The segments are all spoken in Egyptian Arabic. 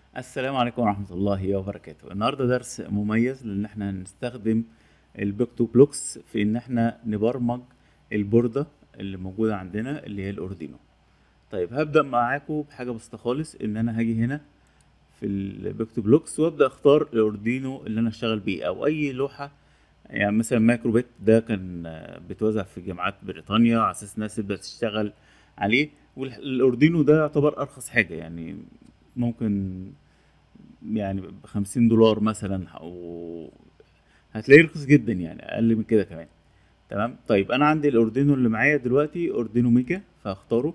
السلام عليكم ورحمة الله وبركاته النهاردة درس مميز لأن احنا هنستخدم البيك تو بلوكس في إن احنا نبرمج البوردة اللي موجودة عندنا اللي هي الأوردينو طيب هبدأ معاكم بحاجة بسيطة خالص إن أنا هاجي هنا في البيك تو بلوكس وأبدأ أختار الأوردينو اللي أنا أشتغل بيه أو أي لوحة يعني مثلا مايكروبيت ده كان آه، بيتوزع في جامعات بريطانيا على أساس الناس تبدأ تشتغل عليه والأوردينو ده يعتبر أرخص حاجة يعني ممكن يعني بخمسين دولار مثلا او هتلاقيه رخيص جدا يعني اقل من كده كمان تمام طيب انا عندي الاوردينو اللي معايا دلوقتي اوردينو ميجا فهختاره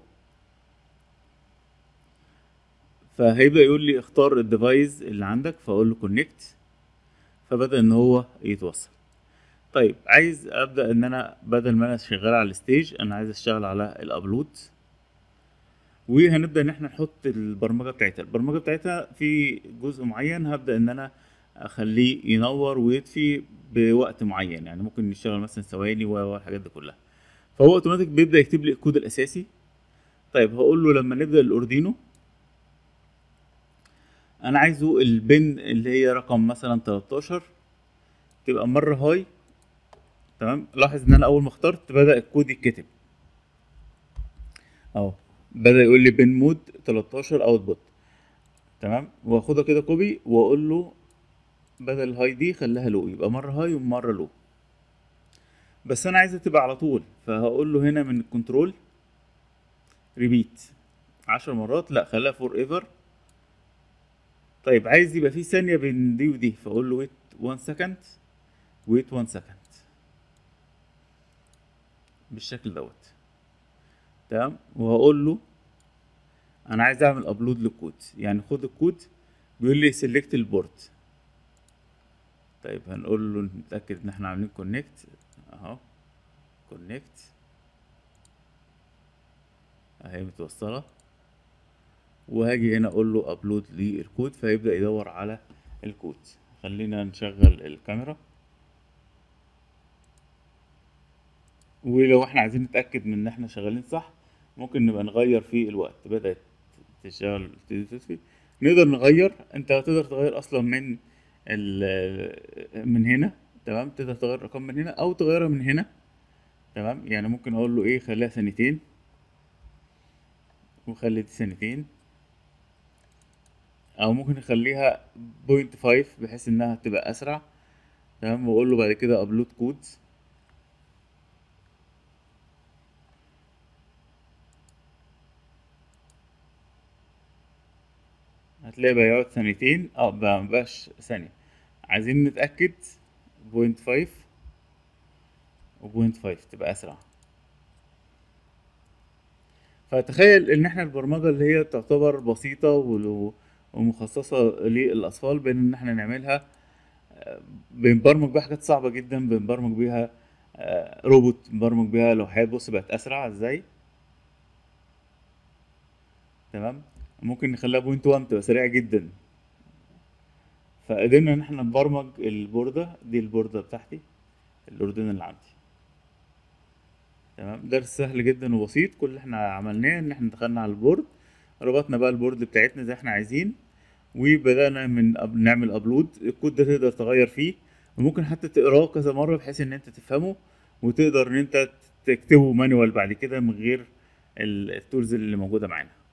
فهيبدا يقول لي اختار الديفايس اللي عندك فاقول له كونكت فبدا ان هو يتوصل طيب عايز ابدا ان انا بدل ما انا شغال على الستيج انا عايز اشتغل على الابلود وهنبدا ان احنا نحط البرمجه بتاعتها البرمجه بتاعتها في جزء معين هبدا ان انا اخليه ينور ويطفي بوقت معين يعني ممكن نشتغل مثلا ثواني والحاجات دي كلها فهو اوتوماتيك بيبدا يكتب لي الكود الاساسي طيب هقول له لما نبدا الاوردينو انا عايزه البن اللي هي رقم مثلا 13 تبقى مره هاي تمام لاحظ ان انا اول ما اخترت بدا الكود يتكتب اهو بدا يقول لي بن مود 13 اوتبوت تمام واخدها كده كوبي واقول له بدل الهاي دي خليها لو يبقى مره هاي ومره لو بس انا عايزها تبقى على طول فهقول له هنا من الكنترول ريبيت عشر مرات لا خليها فور ايفر طيب عايز يبقى في ثانيه بين دي ودي فاقول له ويت 1 سكند ويت 1 سكند بالشكل دوت تمام وهقول له انا عايز اعمل ابلود للكود يعني خد الكود بيقول لي سيلكت البورد طيب هنقول له نتاكد ان احنا عاملين كونكت اهو كونكت اهي متوصله وهاجي هنا اقول له ابلود للكود فيبدا يدور على الكود خلينا نشغل الكاميرا ولو احنا عايزين نتاكد من ان احنا شغالين صح ممكن نبقى نغير في الوقت بدات تشتغل تبتدي تطفي نقدر نغير انت تقدر تغير اصلا من ال من هنا تمام تقدر تغير الرقم من هنا او تغيرها من هنا تمام يعني ممكن اقول له ايه خليها ثانيتين وخلي دي ثانيتين او ممكن نخليها بوينت فايف بحيث انها تبقى اسرع تمام واقول له بعد كده ابلود كود هتلاقي بقى يقعد ثانيتين اه بقى مبقاش ثانية عايزين نتأكد بوينت فايف وبوينت فايف تبقى أسرع فتخيل ان احنا البرمجة اللي هي تعتبر بسيطة ولو- ومخصصة للأطفال بين ان احنا نعملها آه، بنبرمج بيها حاجات صعبة جدا بنبرمج بيها آه، روبوت بنبرمج بيها لوحات بص بقت أسرع ازاي تمام ممكن نخليها بوينت 1 تبقى سريعة جدا فقدرنا ان احنا نبرمج البوردة دي البوردة بتاعتي الاوردين اللي عندي تمام درس سهل جدا وبسيط كل اللي احنا عملناه ان احنا دخلنا على البورد ربطنا بقى البورد بتاعتنا زي احنا عايزين وبدأنا من أب... نعمل ابلود الكود ده تقدر تغير فيه وممكن حتى تقراه كذا مرة بحيث ان انت تفهمه وتقدر ان انت تكتبه مانوال بعد كده من غير ال- التولز اللي موجودة معانا